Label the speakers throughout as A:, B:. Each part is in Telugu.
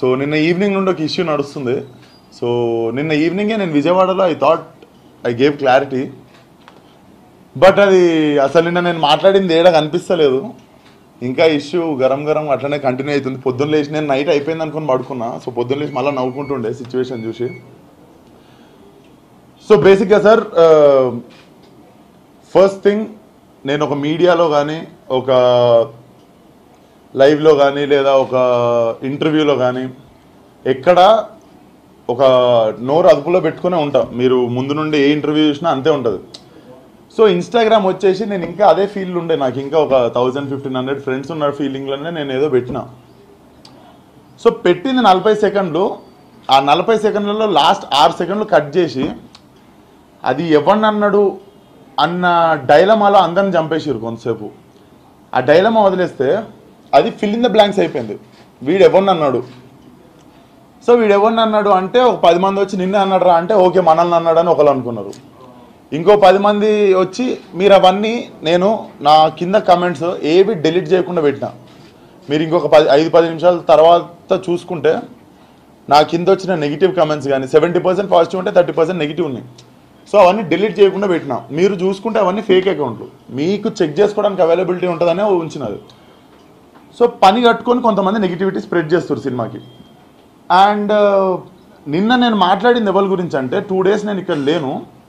A: సో నిన్న ఈవినింగ్ నుండి ఒక ఇష్యూ నడుస్తుంది సో నిన్న ఈవినింగే నేను విజయవాడలో I thought I gave clarity but అది అసలు నిన్న నేను మాట్లాడింది ఏడా కనిపిస్తలేదు ఇంకా ఇష్యూ గరం గరం అట్లనే కంటిన్యూ అవుతుంది పొద్దున్న లేచి నేను నైట్ అయిపోయింది అనుకుని పడుకున్నా సో పొద్దున్న లేచి మళ్ళీ నవ్వుకుంటుండే సిచ్యువేషన్ చూసి సో బేసిక్గా సార్ ఫస్ట్ థింగ్ నేను ఒక మీడియాలో కానీ ఒక లైవ్లో కానీ లేదా ఒక ఇంటర్వ్యూలో కానీ ఎక్కడ ఒక నోరు అదుపులో పెట్టుకునే ఉంటాం మీరు ముందు నుండి ఏ ఇంటర్వ్యూ చూసినా అంతే ఉంటుంది సో ఇన్స్టాగ్రామ్ వచ్చేసి నేను ఇంకా అదే ఫీల్డ్ ఉండే నాకు ఇంకా ఒక థౌజండ్ ఫిఫ్టీన్ హండ్రెడ్ ఫ్రెండ్స్ ఉన్న ఫీలింగ్లోనే నేను ఏదో పెట్టిన సో పెట్టింది నలభై సెకండ్లు ఆ నలభై సెకండ్లలో లాస్ట్ ఆరు సెకండ్లు కట్ చేసి అది ఎవరిని అన్నాడు అన్న డైలమాలో అందరిని చంపేసారు కొంతసేపు ఆ డైలమా వదిలేస్తే అది ఫిల్ ఇన్ ద బ్లాంక్స్ అయిపోయింది వీడు ఎవరిని అన్నాడు సో వీడు ఎవరిని అన్నాడు అంటే ఒక పది మంది వచ్చి నిన్నే అన్నాడు రా అంటే ఓకే మనల్ని అన్నాడు అని ఒకరు అనుకున్నారు ఇంకో పది మంది వచ్చి మీరు అవన్నీ నేను నా కింద కమెంట్స్ ఏవి డిలీట్ చేయకుండా పెట్టిన మీరు ఇంకొక పది ఐదు పది నిమిషాల తర్వాత చూసుకుంటే నా కింద వచ్చిన నెగిటివ్ కమెంట్స్ కానీ సెవెంటీ పర్సెంట్ పాజిటివ్ ఉంటే థర్టీ పర్సెంట్ నెగిటివ్ ఉన్నాయి సో అవన్నీ డిలీట్ చేయకుండా పెట్టినా మీరు చూసుకుంటే అవన్నీ ఫేక్ అకౌంట్లు మీకు చెక్ చేసుకోవడానికి అవైలబిలిటీ ఉంటుందనే ఉంచినది సో పని కట్టుకొని కొంతమంది నెగిటివిటీ స్ప్రెడ్ చేస్తారు సినిమాకి అండ్ నిన్న నేను మాట్లాడింది ఎవరి గురించి అంటే టూ డేస్ నేను ఇక్కడ లేను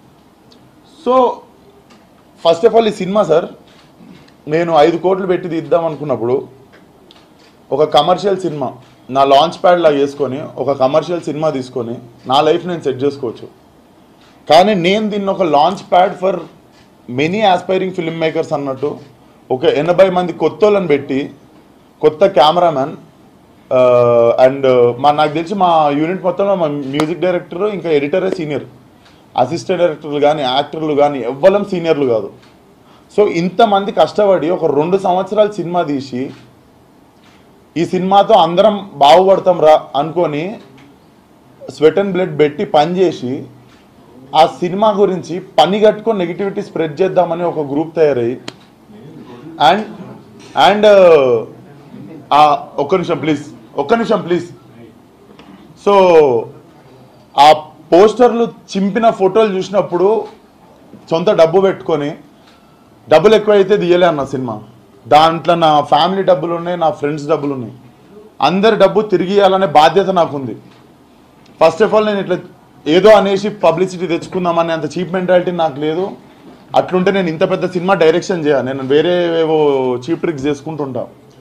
A: సో ఫస్ట్ ఆఫ్ ఆల్ ఈ సినిమా సార్ నేను ఐదు కోట్లు పెట్టి తీద్దాం అనుకున్నప్పుడు ఒక కమర్షియల్ సినిమా నా లాంచ్ ప్యాడ్ లాగా వేసుకొని ఒక కమర్షియల్ సినిమా తీసుకొని నా లైఫ్ నేను సెట్ చేసుకోవచ్చు కానీ నేను దీన్ని ఒక launch pad for many aspiring film makers అన్నట్టు ఒక ఎనభై మంది కొత్త వాళ్ళని పెట్టి కొత్త కెమెరామ్యాన్ అండ్ మా నాకు తెలిసి మా యూనిట్ మొత్తంలో మా మ్యూజిక్ డైరెక్టర్ ఇంకా ఎడిటరే సీనియర్ అసిస్టెంట్ డైరెక్టర్లు కానీ యాక్టర్లు కానీ ఎవ్వరం సీనియర్లు కాదు సో ఇంతమంది కష్టపడి ఒక రెండు సంవత్సరాలు సినిమా తీసి ఈ సినిమాతో అందరం బాగుపడతాం రా అనుకొని స్వెట్ అండ్ బ్లడ్ పెట్టి పనిచేసి ఆ సినిమా గురించి పని కట్టుకొని నెగిటివిటీ స్ప్రెడ్ చేద్దామని ఒక గ్రూప్ తయారయ్యి అండ్ అండ్ ఒక్క నిమిషం ప్లీజ్ ఒక్క నిమిషం ప్లీజ్ సో ఆ పోస్టర్లు చింపిన ఫోటోలు చూసినప్పుడు సొంత డబ్బు పెట్టుకొని డబ్బులు ఎక్కువైతే తీయలే అన్న సినిమా దాంట్లో నా ఫ్యామిలీ డబ్బులు ఉన్నాయి నా ఫ్రెండ్స్ డబ్బులు ఉన్నాయి అందరి డబ్బు తిరిగి ఇవ్వాలనే బాధ్యత నాకుంది ఫస్ట్ ఆఫ్ ఆల్ నేను ఇట్లా ఏదో అనేసి పబ్లిసిటీ తెచ్చుకుందామనే అంత చీప్ మెంటాలిటీ నాకు లేదు అట్లుంటే నేను ఇంత పెద్ద సినిమా డైరెక్షన్ చేయాలి నేను వేరే ఏవో చీప్ ట్రిక్స్ చేసుకుంటుంటా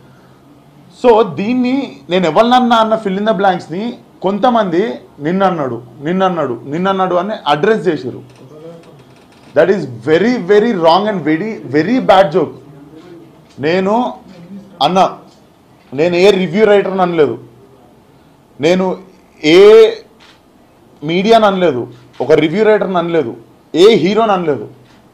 A: సో దీన్ని నేను ఎవరినన్నా అన్న ఫిల్ ఇన్ ద బ్లాంక్స్ని కొంతమంది నిన్నన్నాడు నిన్నన్నాడు నిన్నన్నాడు అని అడ్రస్ చేశారు that is very very wrong and very very bad joke నేను అన్న నేను ఏ రివ్యూ రైటర్ని అనలేదు నేను ఏ మీడియాని అనలేదు ఒక రివ్యూ రైటర్ని అనలేదు ఏ హీరోని అనలేదు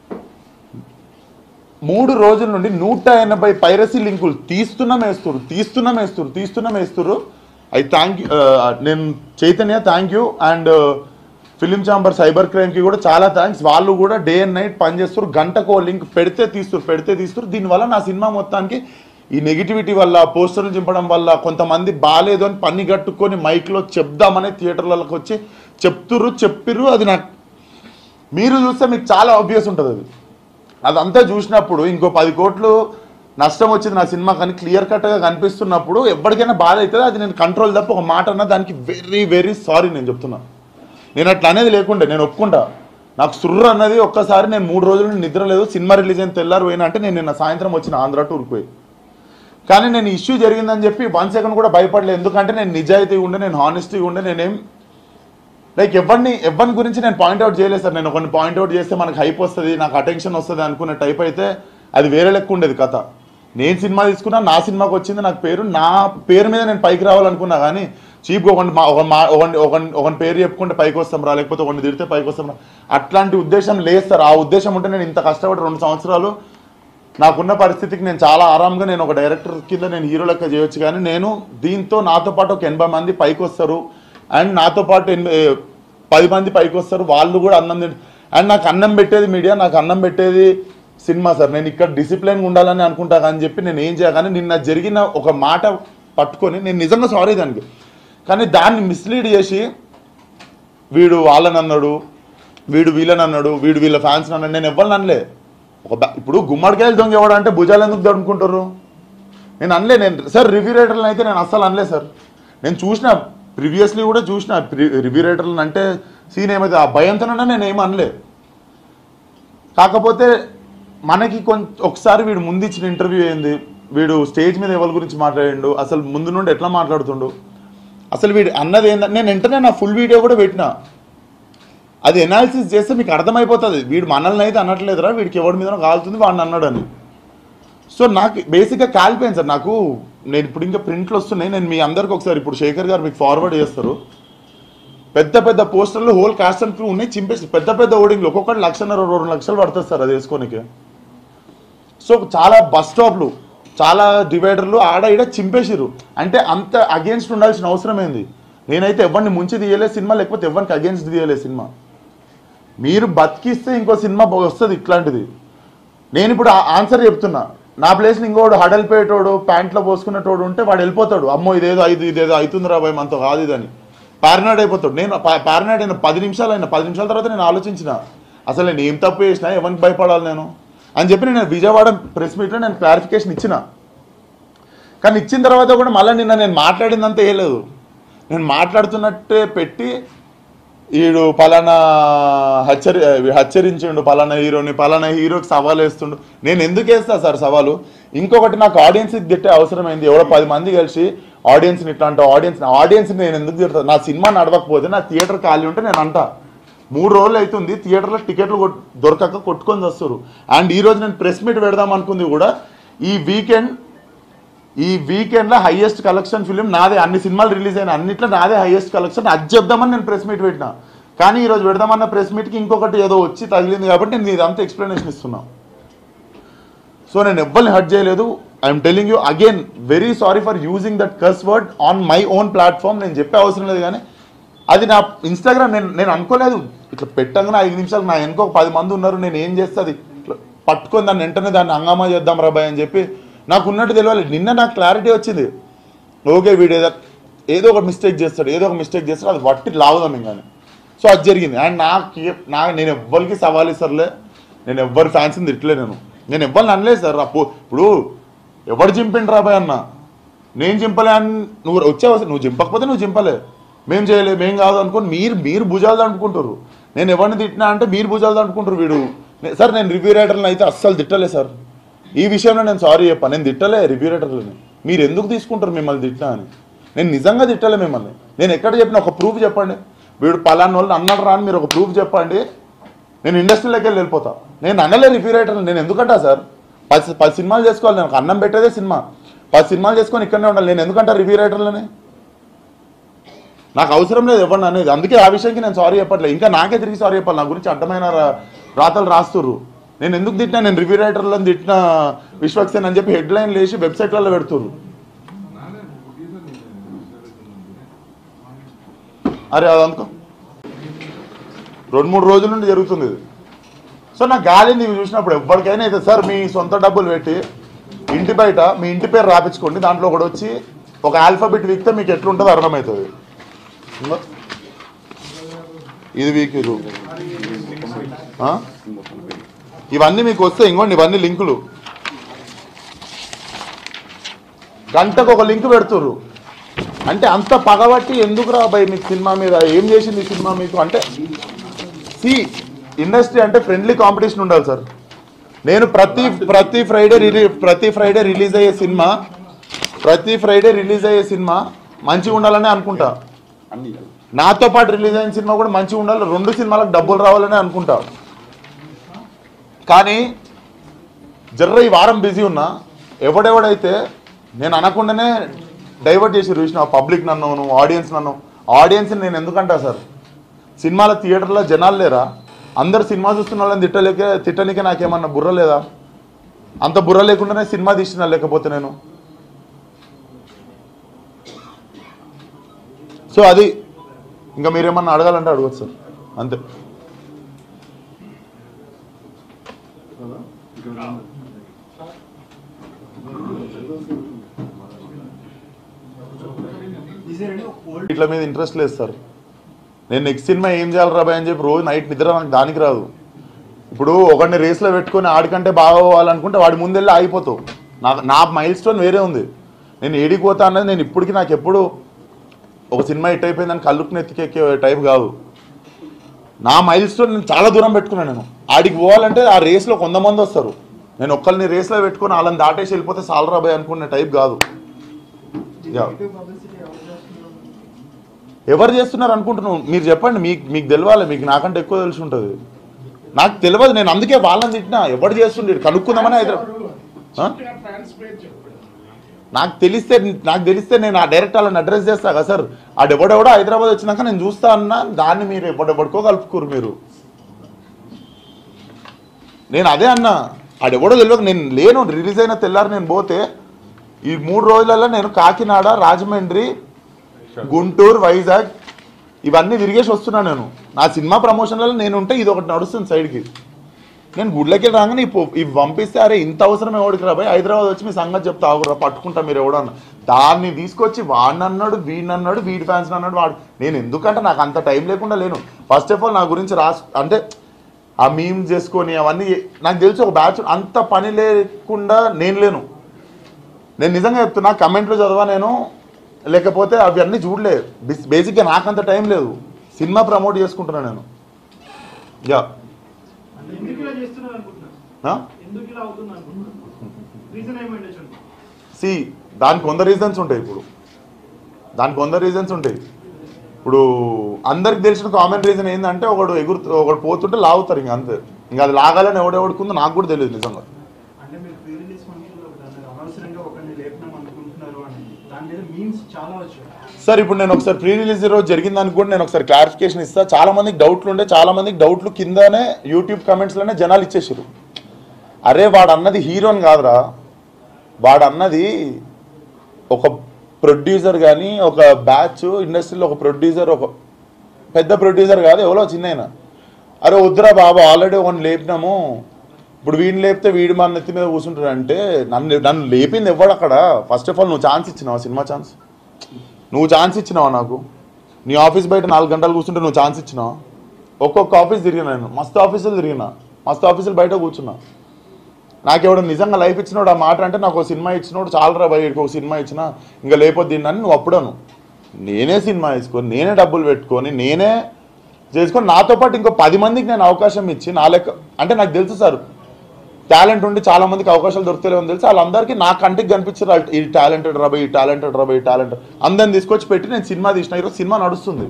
A: మూడు రోజుల నుండి నూట ఎనభై పైరసీ లింకులు తీస్తున్నాం వేస్తురు తీస్తున్నాం వేస్తురు తీస్తున్నాం వేస్తురు ఐ థ్యాంక్ యూ నేను Chaitanya thank you and film chamber cyber క్రైమ్కి కూడా చాలా థ్యాంక్స్ వాళ్ళు కూడా డే అండ్ నైట్ పనిచేస్తారు గంటకో లింక్ పెడితే తీస్తారు పెడితే తీస్తారు దీనివల్ల నా సినిమా మొత్తానికి ఈ నెగిటివిటీ వల్ల పోస్టర్లు చింపడం వల్ల కొంతమంది బాగాలేదు అని పని కట్టుకొని మైక్లో చెప్దామని థియేటర్లకు వచ్చి చెప్తుర్రు చెప్పిర్రు అది నాకు మీరు చూస్తే మీకు చాలా ఆబ్వియస్ ఉంటుంది అది అదంతా చూసినప్పుడు ఇంకో పది కోట్లు నష్టం వచ్చింది నా సినిమా కానీ క్లియర్ కట్గా కనిపిస్తున్నప్పుడు ఎప్పటికైనా బాధ అవుతుంది అది నేను కంట్రోల్ తప్ప ఒక మాట అన్న దానికి వెరీ వెరీ సారీ నేను చెప్తున్నా నేను అట్లా అనేది లేకుండే నేను ఒప్పుకుంటా నాకు సుర్ర అన్నది ఒక్కసారి నేను మూడు రోజులు నిద్ర లేదు సినిమా రిలీజ్ అయిన తెల్లారు పోయినా అంటే నేను నిన్న సాయంత్రం వచ్చిన ఆంధ్ర టూర్కి పోయి కానీ నేను ఇష్యూ జరిగిందని చెప్పి వన్ సెకండ్ కూడా భయపడలేదు ఎందుకంటే నేను నిజాయితీ ఉండే నేను హానెస్టీ ఉండే నేనేం లైక్ ఎవరిని ఎవరిని గురించి నేను పాయింట్అవుట్ చేయలేదు సార్ నేను ఒకరిని పాయింట్అవుట్ చేస్తే మనకు హైప్ వస్తుంది నాకు అటెన్షన్ వస్తుంది అనుకునే టైప్ అయితే అది వేరే లెక్క ఉండేది కథ నేను సినిమా తీసుకున్నా నా సినిమాకి వచ్చింది నాకు పేరు నా పేరు మీద నేను పైకి రావాలనుకున్నా కానీ చీప్గా ఒకటి మా ఒక మా ఒకని ఒకని ఒకని పేరు చెప్పుకుంటే పైకి వస్తాం రా లేకపోతే ఒకరిని తిడితే పైకి వస్తాం రా అట్లాంటి ఉద్దేశం లేదు సార్ ఆ ఉద్దేశం ఉంటే నేను ఇంత కష్టపడి రెండు సంవత్సరాలు నాకున్న పరిస్థితికి నేను చాలా ఆరాంగా నేను ఒక డైరెక్టర్ కింద నేను హీరో లెక్క చేయొచ్చు కానీ నేను దీంతో నాతో పాటు ఒక ఎనభై మంది పైకి వస్తారు అండ్ నాతో పాటు ఎన్- ఏ, పది మంది పైకి వస్తారు వాళ్ళు కూడా అన్నం తింట అండ్ నాకు అన్నం పెట్టేది మీడియా నాకు అన్నం పెట్టేది సినిమా సార్ నేను ఇక్కడ డిసిప్లిన్గా ఉండాలని అనుకుంటా కానీ చెప్పి నేను ఏం చేయ కానీ నిన్న జరిగిన ఒక మాట పట్టుకొని నేను నిజంగా సారీ దానికి కానీ దాన్ని మిస్లీడ్ చేసి వీడు వాళ్ళని అన్నాడు వీడు వీళ్ళని అన్నాడు వీడు వీళ్ళ ఫ్యాన్స్ అన్నాడు నేను ఎవరిని అనలే ఒక బ్యా- ఇప్పుడు గుమ్మడికాయలు దొంగ ఎవడు అంటే భుజాలు ఎందుకు దడుకుంటారు నేను అనలే నేను సార్ రివ్యూ రైటర్లను అయితే నేను అస్సలు అనలే సార్ నేను చూసిన ప్రీవియస్లీ కూడా చూసిన రివ్యూ రైటర్లను అంటే సీన్ ఏమైతే ఆ భయంతోనే నేను ఏం అనలే కాకపోతే మనకి కొంచెం ఒకసారి వీడు ముందు ఇచ్చిన ఇంటర్వ్యూ ఏంది వీడు స్టేజ్ మీద ఎవరి గురించి మాట్లాడిండు అసలు ముందు నుండి ఎట్లా మాట్లాడుతుండు అసలు వీడు అన్నది ఏంటంటే నేను వెంటనే నా ఫుల్ వీడియో కూడా పెట్టిన అది ఎనాలిసిస్ చేస్తే మీకు అర్థమైపోతుంది వీడు మనల్ని అయితే అనట్లేదురా వీడికి ఎవరి మీద కాలుతుంది వాడిని అన్నాడని సో నాకు బేసిక్గా కాలిపోయింది సార్ నాకు నేను ఇప్పుడు ఇంకా ప్రింట్లు వస్తున్నాయి నేను మీ అందరికి ఒకసారి ఇప్పుడు శేఖర్ గారు మీకు ఫార్వర్డ్ చేస్తారు పెద్ద పెద్ద పోస్టర్లు హోల్ కాస్ట్ అండ్ క్రూ ఉన్నాయి చింపేసి పెద్ద పెద్ద ఓడింగ్లు ఒక్కొక్కటి లక్షన్నర రెండు లక్షలు పడుతుంది సార్ అది వేసుకోనికి సో చాలా బస్ స్టాప్లు చాలా డివైడర్లు ఆడ ఈడ చింపేసిరు అంటే అంత అగేన్స్ట్ ఉండాల్సిన అవసరం ఏంది నేనైతే ఎవరిని ముంచి తీయలే సినిమా లేకపోతే ఎవరికి అగేన్స్ట్ తీయలే సినిమా మీరు బతికిస్తే ఇంకో సినిమా వస్తుంది ఇట్లాంటిది నేను ఇప్పుడు ఆన్సర్ చెప్తున్నా నా ప్లేస్ని ఇంకోడు హడలిపోయేటోడు ప్యాంట్లో పోసుకునేటోడు ఉంటే వాడు వెళ్ళిపోతాడు అమ్మో ఇదేదో ఐదు ఇదేదో అవుతుందిరా భయం అంత కాదు ఇదని పారనాడ్ అయిపోతాడు నేను పారనాడ్ అయిన పది నిమిషాలు అయిన పది నిమిషాల తర్వాత నేను ఆలోచించిన అసలు నేను ఏం తప్పు చేసినా ఎవరికి భయపడాలి నేను అని చెప్పి నేను విజయవాడ ప్రెస్ మీట్లో నేను క్లారిఫికేషన్ ఇచ్చిన కానీ ఇచ్చిన తర్వాత కూడా మళ్ళీ నిన్న నేను మాట్లాడిందంతా ఏ లేదు నేను మాట్లాడుతున్నట్టే పెట్టి ఈడు పలానా హెచ్చరి హెచ్చరించిండు పలానా హీరోని పలానా హీరోకి సవాల్ వేస్తుండు నేను ఎందుకు వేస్తా సార్ సవాలు ఇంకొకటి నాకు ఆడియన్స్కి తిట్టే అవసరమైంది ఎవరో పది మంది కలిసి ఆడియన్స్ని ఇట్లా అంట ఆడియన్స్ ఆడియన్స్ని నేను ఎందుకు తిడతా నా సినిమా నడవకపోతే నా థియేటర్ ఖాళీ ఉంటే నేను అంటా మూడు రోజులు అవుతుంది థియేటర్లో టికెట్లు కొట్- దొరకక కొట్టుకొని వస్తారు అండ్ ఈ రోజు నేను ప్రెస్ మీట్ పెడదాం అనుకుంది కూడా ఈ వీకెండ్ ఈ వీకెండ్లో హైయెస్ట్ కలెక్షన్ ఫిలిం నాదే అన్ని సినిమాలు రిలీజ్ అయిన అన్నిట్లో నాదే హైయెస్ట్ కలెక్షన్ అది చెప్దామని నేను ప్రెస్ మీట్ పెట్టిన కానీ ఈరోజు పెడదామన్న ప్రెస్ మీట్కి ఇంకొకటి ఏదో వచ్చి తగిలింది కాబట్టి నేను ఇదంతా ఎక్స్ప్లెనేషన్ ఇస్తున్నా సో నేను ఎవ్వరిని హర్ట్ చేయలేదు I'm telling you again very sorry for using that curse word on my own platform నేను చెప్పే అవసరం లేదు కానీ అది నా ఇన్స్టాగ్రామ్ నేను నేను అనుకోలేదు ఇట్లా పెట్టగానే ఐదు నిమిషాలు నా వెనుక ఒక పది మంది ఉన్నారు నేను ఏం చేస్తే అది ఇట్లా పట్టుకొని దాన్ని వెంటనే దాన్ని హంగామా చేద్దాం రాబాయ్ అని చెప్పి నాకు ఉన్నట్టు తెలియాలి నిన్న నాకు క్లారిటీ వచ్చింది ఓకే వీడు ఏదో ఏదో ఒక మిస్టేక్ చేస్తాడు ఏదో ఒక మిస్టేక్ చేస్తాడు అది వట్టి లావుదాం ఇంకాని సో అది జరిగింది అండ్ నాకు ఏ- నా నేను ఎవ్వరికి సవాల్ ఇస్తారులే నేను ఎవ్వరి ఫ్యాన్స్ని తిట్టలే నేను నేను ఎవ్వరిని అనలేదు సార్ అప్పు ఇప్పుడు ఎవడు చింపిండు రాబాయ్ అన్న నేను చింపలే అని నువ్వు వచ్చావు నువ్వు చింపకపోతే నువ్వు చింపలే మేం చేయలే మేం కాదు అనుకోని మీరు మీరు భుజాలు అనుకుంటారు నేను ఎవరిని తిట్టినా అంటే మీరు భుజాలు అనుకుంటారు వీడు నే- సార్ నేను రివ్యూ రైటర్ని అయితే అస్సలు తిట్టలే సార్ ఈ విషయంలో నేను సారీ చెప్పా నేను తిట్టలే రివ్యూ రైటర్లని మీరు ఎందుకు తీసుకుంటారు మిమ్మల్ని తిట్టా అని నేను నిజంగా తిట్టలే మిమ్మల్ని నేను ఎక్కడ చెప్పిన ఒక ప్రూఫ్ చెప్పండి వీడు పలానా వాళ్ళు అన్నాడు రా అని మీరు ఒక ప్రూఫ్ చెప్పండి నేను ఇండస్ట్రీలోకి వెళ్ళి వెళ్ళిపోతా నేను అనలే రివ్యూ రైటర్ నేను ఎందుకంటా సార్ పది పది సినిమాలు చేసుకోవాలి నేను ఒక అన్నం పెట్టేదే సినిమా పది సినిమాలు చేసుకొని ఇక్కడనే ఉండాలి నేను ఎందుకంటా రివ్యూ రైటర్లని నాకు అవసరం లేదు ఎవరిని అనేది అందుకే ఆ విషయానికి నేను సారీ చెప్పట్లేదు ఇంకా నాకే తిరిగి సారీ చెప్పాలి నా గురించి అడ్డమైన రా- రాతలు రాస్తుర్రు నేను ఎందుకు తిట్టినా నేను రివ్యూ రైటర్లను తిట్టిన విశ్వక్సేన్ అని చెప్పి హెడ్ లైన్ లేచి వెబ్సైట్లలో పెడుతుర్రు అరే అదనుకో రెండు మూడు రోజుల నుండి జరుగుతుంది ఇది సో నాకు గాలింది ఇవి చూసినప్పుడు ఎవరికైనా అయితే సార్ మీ సొంత డబ్బులు పెట్టి ఇంటి బయట మీ ఇంటి పేరు రాపించుకోండి దాంట్లో ఒకటి వచ్చి ఒక ఆల్ఫాబెట్ వీక్తే మీకు ఎట్లుంటుందో అర్థమవుతుంది ఇంగో. ఇది వీక్ ఇది ఆ? ఇవన్నీ మీకు వస్తే ఇంకోండి ఇవన్నీ లింకులు గంటకు ఒక లింక్ పెడుతుర్రు అంటే అంత పగబట్టి ఎందుకు రా భయ్ మీకు సినిమా మీద ఏం చేసింది ఈ సినిమా మీకు అంటే సి ఇండస్ట్రీ అంటే ఫ్రెండ్లీ కాంపిటీషన్ ఉండాలి సార్ నేను ప్రతి ప్రతి ఫ్రైడే రిలీ ప్రతి ఫ్రైడే రిలీజ్ అయ్యే సినిమా ప్రతి ఫ్రైడే రిలీజ్ అయ్యే సినిమా మంచిగా ఉండాలని అనుకుంటా
B: అన్ని
A: నాతో పాటు రిలీజ్ అయిన సినిమా కూడా మంచిగా ఉండాలి రెండు సినిమాలకు డబ్బులు రావాలని అనుకుంటా కానీ జర్ర ఈ వారం బిజీ ఉన్నా ఎవడెవడైతే నేను అనకుండానే డైవర్ట్ చేసి చూసిన పబ్లిక్ నన్ను ఆడియన్స్ నన్ను ఆడియన్స్ నేను ఎందుకంటా సార్ సినిమాల థియేటర్లో జనాలు లేరా అందరు సినిమా చూస్తున్న వాళ్ళని తిట్టలేక తిట్టనికే నాకేమన్నా బుర్ర లేదా అంత బుర్ర లేకుండానే సినిమా తీసిన లేకపోతే నేను సో అది ఇంకా మీరేమన్నా అడగాలంటే అడగచ్చు సార్ అంతే
C: ఈ
B: there any old
A: ఇట్ల మీద ఇంట్రెస్ట్ లేదు సార్ నేను నెక్స్ట్ సినిమా ఏం చేయాలి రాబాయ్ అని చెప్పి రోజు నైట్ నిద్ర నాకు దానికి రాదు ఇప్పుడు ఒకరిని రేస్లో పెట్టుకొని ఆడికంటే బాగా పోవాలనుకుంటే వాడి ముందెళ్ళి ఆగిపోతావు నా నా మైల్ స్టోన్ వేరే ఉంది నేను ఏడికి పోతా అన్నది నేను ఇప్పటికి నాకు ఎప్పుడు ఒక సినిమా హిట్ అయిపోయిందని కళ్ళుకు నెత్తికెక్కే టైప్ కాదు నా మైల్ స్టోన్ నేను చాలా దూరం పెట్టుకున్నాను నేను ఆడికి పోవాలంటే ఆ రేస్లో కొంతమంది వస్తారు నేను ఒక్కరిని రేస్లో పెట్టుకొని వాళ్ళని దాటేసి వెళ్ళిపోతే సాలరా బాయ్ అనుకునే టైప్ కాదు యా ఎవరు చేస్తున్నారు అనుకుంటున్నావు మీరు చెప్పండి మీకు మీకు తెలియాలి మీకు నాకంటే ఎక్కువ తెలిసి ఉంటుంది నాకు తెలియదు నేను అందుకే వాళ్ళని తిట్టినా ఎవరు చేస్తుండే కనుక్కుందామని హైదరాబాద్ ఆ? నాకు తెలిస్తే నాకు తెలిస్తే నేను ఆ డైరెక్ట్ వాళ్ళని అడ్రస్ చేస్తా కదా సార్ ఆడెవడెవడో హైదరాబాద్ వచ్చినాక నేను చూస్తా అన్నా దాన్ని మీరు ఎప్పటికో కలుపుకోరు మీరు నేను అదే అన్నా ఆడెవడో తెలియక నేను లేను రిలీజ్ అయిన తెల్లారి నేను పోతే ఈ మూడు రోజులలో నేను కాకినాడ రాజమండ్రి గుంటూరు వైజాగ్ ఇవన్నీ తిరిగేసి వస్తున్నా నేను నా సినిమా ప్రమోషన్లలో నేను ఉంటే ఇది ఒకటి నడుస్తుంది సైడ్కి నేను గుడ్లకి రాగానే ఇప్పు- ఇవి పంపిస్తే అరే ఇంత అవసరం ఎవడికి రా భయ్ హైదరాబాద్ వచ్చి మీ సంగతి చెప్తా ఆగురా పట్టుకుంటా మీరు ఎవడన్నా దాన్ని తీసుకొచ్చి వాడిని అన్నాడు వీడిని అన్నాడు వీడి ఫ్యాన్స్ అన్నాడు వాడు నేను ఎందుకంటే నాకు అంత టైం లేకుండా లేను ఫస్ట్ ఆఫ్ ఆల్ నా గురించి రాస్ అంటే ఆ మీమ్ చేసుకొని అవన్నీ నాకు తెలిసి ఒక బ్యాచ్ అంత పని లేకుండా నేను లేను నేను నిజంగా చెప్తున్నా కమెంట్లు చదవా నేను లేకపోతే అవి అన్నీ చూడలే బిస్- బేసిక్గా నాకంత టైం లేదు సినిమా ప్రమోట్ చేసుకుంటున్నా నేను యా
B: అంటే ఎందుకు ఇలా చేస్తున్నారు అనుకుంటున్నారు
A: ఆ?
B: ఎందుకు ఇలా అవుతుంది అనుకుంటున్నారు రీజన్ ఏమైంది చూడండి
A: సి దానికి వంద రీజన్స్ ఉంటాయి ఇప్పుడు దానికి వంద రీజన్స్ ఉంటాయి ఇప్పుడు అందరికి తెలిసిన కామన్ రీజన్ ఏంటంటే ఒకడు ఎగురు ఒకడు పోతుంటే లాగుతారు ఇంకా అంతే ఇంకా అది లాగాలని ఎవడెవడుకుందో నాకు కూడా తెలియదు నిజంగా
B: అంటే మీరు ప్రీ రిలీజ్ ఫంక్షన్లో దాన్ని అనవసరంగా ఒకరిని లేపినాం అనుకుంటున్నారు అని దాని మీద మీమ్స్ చాలా వచ్చాయి
A: సార్ ఇప్పుడు నేను ఒకసారి ప్రీ రిలీజ్ రోజు జరిగిన దానికి కూడా నేను ఒకసారి క్లారిఫికేషన్ ఇస్తా చాలా మందికి డౌట్లు ఉండే చాలా మందికి డౌట్లు కిందనే యూట్యూబ్ కమెంట్స్లోనే జనాలు ఇచ్చేసారు అరే వాడు అన్నది హీరోని కాదురా వాడు అన్నది ఒక ప్రొడ్యూసర్ కానీ ఒక బ్యాచ్ ఇండస్ట్రీలో ఒక ప్రొడ్యూసర్ ఒక పెద్ద ప్రొడ్యూసర్ కాదు ఎవరో చిన్న అరే వద్దురా బాబా ఆల్రెడీ ఒకని లేపినాము ఇప్పుడు వీడిని లేపితే వీడి మన నెత్తి మీద కూర్చుంటాడు అంటే నన్ను నన్ను లేపింది ఎవడు అక్కడ ఫస్ట్ ఆఫ్ ఆల్ నువ్వు ఛాన్స్ ఇచ్చినావా సినిమా ఛాన్స్ నువ్వు ఛాన్స్ ఇచ్చినావా నాకు నీ ఆఫీస్ బయట నాలుగు గంటలు కూర్చుంటే నువ్వు ఛాన్స్ ఇచ్చినావా ఒక్కొక్క ఆఫీస్ తిరిగినా నేను మస్తు ఆఫీసులు తిరిగినా మస్తు ఆఫీసులు బయట కూర్చున్నా నాకు ఎవడు నిజంగా లైఫ్ ఇచ్చినోడు ఆ మాట అంటే నాకు ఒక సినిమా ఇచ్చినోడు చాలరా బయటకు ఒక సినిమా ఇచ్చినా ఇంకా లేకపోతే దీన్ని అని నువ్వు అప్పుడను నేనే సినిమా వేసుకొని నేనే డబ్బులు పెట్టుకొని నేనే చేసుకొని నాతో పాటు ఇంకో పది మందికి నేను అవకాశం ఇచ్చి నా లెక్క అంటే నాకు తెలుసు సార్ టాలెంట్ ఉండి చాలా మందికి అవకాశాలు దొరుకుతాయని తెలుసు వాళ్ళందరికీ నా కంటికి కనిపించారు వాళ్ళు ఈ టాలెంటెడ్ రబై ఈ టాలెంటెడ్ రబై ఈ టాలెంట్ అందరిని తీసుకొచ్చి పెట్టి నేను సినిమా తీసిన ఈరోజు సినిమా నడుస్తుంది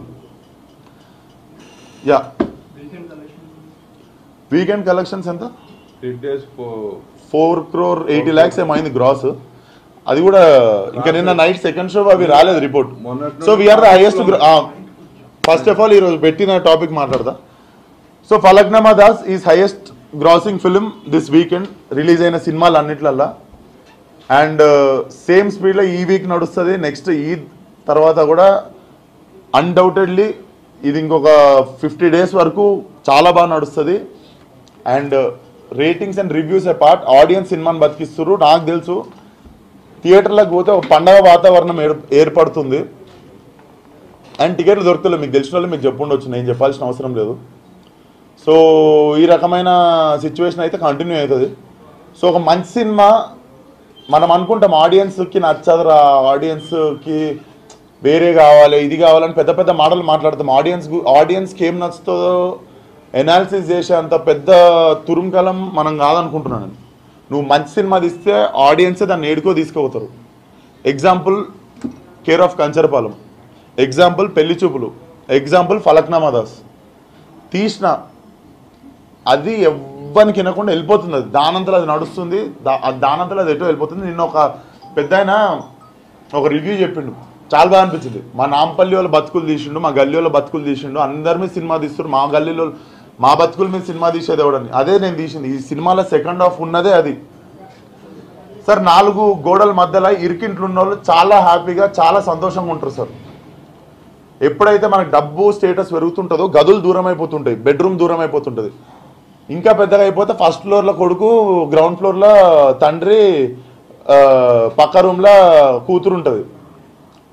A: yeah
B: weekend collection
A: weekend collections ఎంత
C: three days four
A: four crore eighty lakhs ఏమైంది గ్రాస్ అది కూడా ఇంకా నిన్న నైట్ సెకండ్ షో అవి రాలేదు రిపోర్ట్
C: మొన్నటి
A: సో వీఆర్ ద
C: నుండి
A: హైయెస్ట్ ఫస్ట్ ఆఫ్ ఆల్ ఈరోజు పెట్టిన టాపిక్ మాట్లాడదా so Falaknuma Das is highest grossing film this weekend release అయిన సినిమాలు అన్నిట్లల్లా అండ్ సేమ్ స్పీడ్లో ఈ వీక్ నడుస్తుంది నెక్స్ట్ ఈద్ తర్వాత కూడా అన్డౌటెడ్లీ ఇది ఇంకొక ఫిఫ్టీ డేస్ వరకు చాలా బాగా నడుస్తుంది and ratings and reviews part audience సినిమాని బతికిస్తారు నాకు తెలుసు థియేటర్లకు పోతే ఒక పండగ వాతావరణం ఏర్ ఏర్పడుతుంది అండ్ టికెట్లు దొరుకుతలేదు మీకు తెలిసిన వాళ్ళు మీకు చెప్పుండొచ్చు నేను చెప్పాల్సిన అవసరం లేదు సో ఈ రకమైన సిచ్యువేషన్ అయితే కంటిన్యూ అవుతుంది సో ఒక మంచి సినిమా మనం అనుకుంటాం ఆడియన్స్కి నచ్చదురా ఆడియన్స్కి వేరే కావాలి ఇది కావాలని పెద్ద పెద్ద మాటలు మాట్లాడతాం ఆడియన్స్ ఆడియన్స్కి ఏం నచ్చుతుందో ఎనాలిసిస్ చేసే అంత పెద్ద తురుంకలం మనం కాదనుకుంటున్నాను నేను నువ్వు మంచి సినిమా తీస్తే ఆడియన్సే దాన్ని ఏడుకో తీసుకుపోతారు example care of Kancharapalem example Pelli Choopulu example Falaknuma Das తీసిన అది ఎవ్వరికి వినకుండా వెళ్ళిపోతుంది అది దానంతలో అది నడుస్తుంది దా- ఆ దానంతలో అది ఎటో వెళ్ళిపోతుంది నిన్న ఒక పెద్ద ఆయన ఒక రివ్యూ చెప్పిండు చాలా బాగా అనిపించింది మా నాంపల్లి వాళ్ళ బతుకులు తీసిండు మా గల్లీ వాళ్ళ బతుకులు తీసిండు అందరి మీద సినిమా తీస్తుండు మా గల్లీలో మా బతుకుల మీద సినిమా తీసేది ఎవడని అదే నేను తీసింది ఈ సినిమాలో సెకండ్ హాఫ్ ఉన్నదే అది సార్ నాలుగు గోడల మధ్యలో ఇరికింట్లు ఉన్న వాళ్ళు చాలా హ్యాపీగా చాలా సంతోషంగా ఉంటారు సార్ ఎప్పుడైతే మనకు డబ్బు స్టేటస్ పెరుగుతుంటుందో గదులు దూరం అయిపోతుంటాయి బెడ్రూమ్ దూరం అయిపోతుంటుంది ఇంకా పెద్దగా అయిపోతే ఫస్ట్ ఫ్లోర్లో కొడుకు గ్రౌండ్ ఫ్లోర్లో తండ్రి ఆ, పక్క రూమ్లో కూతురు ఉంటుంది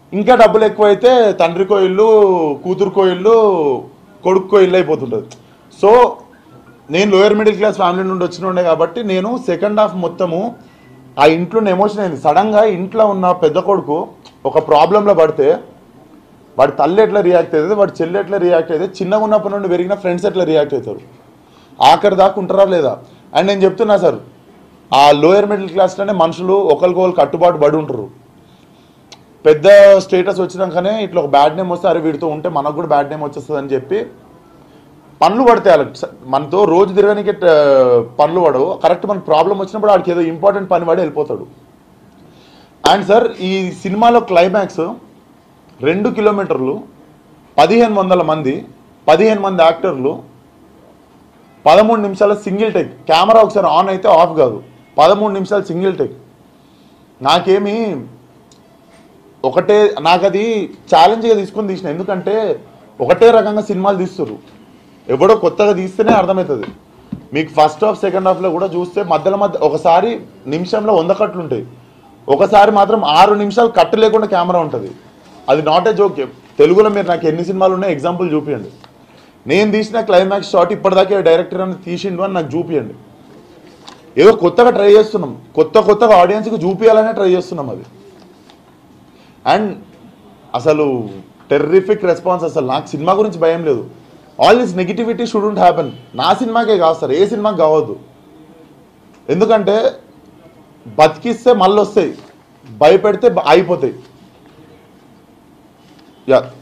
A: ఇంకా డబ్బులు ఎక్కువైతే తండ్రికో ఇల్లు కూతురుకో ఇల్లు కొడుక్కో ఇల్లు అయిపోతుంటుంది సో నేను లోయర్ మిడిల్ క్లాస్ ఫ్యామిలీ నుండి వచ్చిన ఉండే కాబట్టి నేను సెకండ్ హాఫ్ మొత్తము ఆ ఇంట్లో ఎమోషన్ అయింది సడన్గా ఇంట్లో ఉన్న పెద్ద కొడుకు ఒక ప్రాబ్లంలో పడితే వాడి తల్లి ఎట్లా రియాక్ట్ అవుతుంది వాడి చెల్లి ఎట్లా రియాక్ట్ అయితే చిన్నగా ఉన్నప్పటి నుండి పెరిగిన ఫ్రెండ్స్ ఎట్లా రియాక్ట్ అవుతారు ఆఖరి దాకా ఉంటారా లేదా అండ్ నేను చెప్తున్నా సార్ ఆ లోయర్ మిడిల్ క్లాస్లోనే మనుషులు ఒకరికొకరు కట్టుబాటు పడి ఉంటారు పెద్ద స్టేటస్ వచ్చినాకనే ఇట్లా ఒక బ్యాడ్ నేమ్ వస్తే అరే వీడితో ఉంటే మనకు కూడా బ్యాడ్ నేమ్ వచ్చేస్తుంది అని చెప్పి పనులు పడతాయి వాళ్ళకి స- మనతో రోజు తిరగడానికి ట- పనులు పడవు కరెక్ట్ మనకు ప్రాబ్లం వచ్చినప్పుడు వాడికి ఏదో ఇంపార్టెంట్ పని పడి వెళ్ళిపోతాడు అండ్ సార్ ఈ సినిమాలో క్లైమాక్స్ రెండు కిలోమీటర్లు పదిహేను వందల మంది పదిహేను మంది యాక్టర్లు పదమూడు నిమిషాల సింగిల్ టెక్ కెమెరా ఒకసారి ఆన్ అయితే ఆఫ్ కాదు పదమూడు నిమిషాలు సింగిల్ టెక్ నాకేమి ఒకటే నాకు అది ఛాలెంజ్గా తీసుకొని తీసిన ఎందుకంటే ఒకటే రకంగా సినిమాలు తీస్తుర్రు ఎవడో కొత్తగా తీస్తేనే అర్థమవుతుంది మీకు ఫస్ట్ హాఫ్ సెకండ్ హాఫ్లో కూడా చూస్తే మధ్యలో మధ్య ఒకసారి నిమిషంలో వంద కట్లు ఉంటాయి ఒకసారి మాత్రం ఆరు నిమిషాలు కట్టు లేకుండా కెమెరా ఉంటుంది అది నాట్ ఏ జోక్ తెలుగులో మీరు నాకు ఎన్ని సినిమాలు ఉన్నాయి ఎగ్జాంపుల్ చూపించండి నేను తీసిన క్లైమాక్స్ షాట్ ఇప్పటిదాకా డైరెక్టర్ అని తీసిండు అని నాకు చూపియండి ఏదో కొత్తగా ట్రై చేస్తున్నాం కొత్త కొత్తగా ఆడియన్స్కి చూపించాలనే ట్రై చేస్తున్నాం అది అండ్ అసలు టెర్రిఫిక్ రెస్పాన్స్ అసలు నాకు సినిమా గురించి భయం లేదు all this negativity shouldn't happen నా సినిమాకే కాదు సార్ ఏ సినిమాకి కావద్దు ఎందుకంటే బతికిస్తే మళ్ళీ వస్తాయి భయపెడితే బ- అయిపోతాయి యా